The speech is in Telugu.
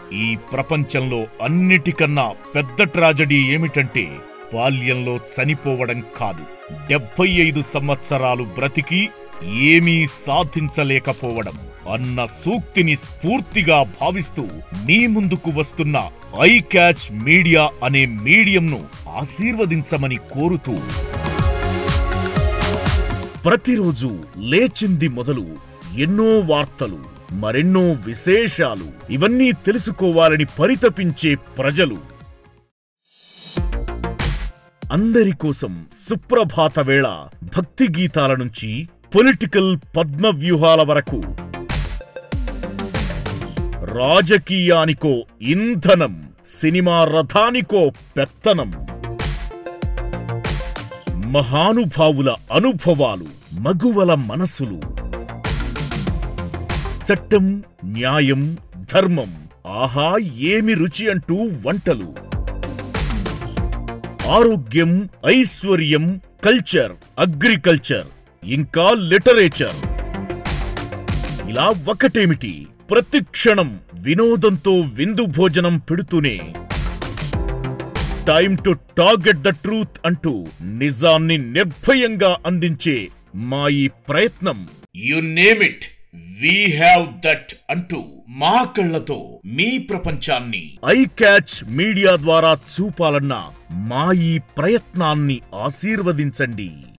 ఈ ప్రపంచంలో అన్నిటికన్నా పెద్ద ట్రాజడీ ఏమిటంటే బాల్యంలో చనిపోవడం కాదు డెబ్బై ఐదు సంవత్సరాలు బ్రతికి ఏమీ సాధించలేకపోవడం అన్న సూక్తిని స్ఫూర్తిగా భావిస్తూ మీ ముందుకు వస్తున్న ఐ క్యాచ్ మీడియా అనే మీడియంను ఆశీర్వదించమని కోరుతూ ప్రతిరోజు లేచింది మొదలు ఎన్నో వార్తలు మరెన్నో విశేషాలు ఇవన్నీ తెలుసుకోవాలని పరితపించే ప్రజలు అందరి కోసం సుప్రభాత వేళ భక్తి గీతాల నుంచి పొలిటికల్ పద్మ వ్యూహాల వరకు రాజకీయానికో ఇంధనం సినిమా రథానికో పెత్తనం మహానుభావుల అనుభవాలు మగువల మనసులు చట్టం న్యాయం ధర్మం ఆహా ఏమి రుచి అంటూ వంటలు ఆరోగ్యం ఐశ్వర్యం కల్చర్ అగ్రికల్చర్ ఇంకా లిటరేచర్ ఇలా ఒకటేమిటి ప్రతి క్షణం వినోదంతో విందు భోజనం పెడుతూనే time to target the truth అంటూ నిజాన్ని నిర్భయంగా అందించే మా ఈ ప్రయత్నం you name it we have that అంటూ మా కళ్ళతో మీ ప్రపంచాన్ని ఐ క్యాచ్ మీడియా ద్వారా చూపాలన్న మా ఈ ప్రయత్నాన్ని ఆశీర్వదించండి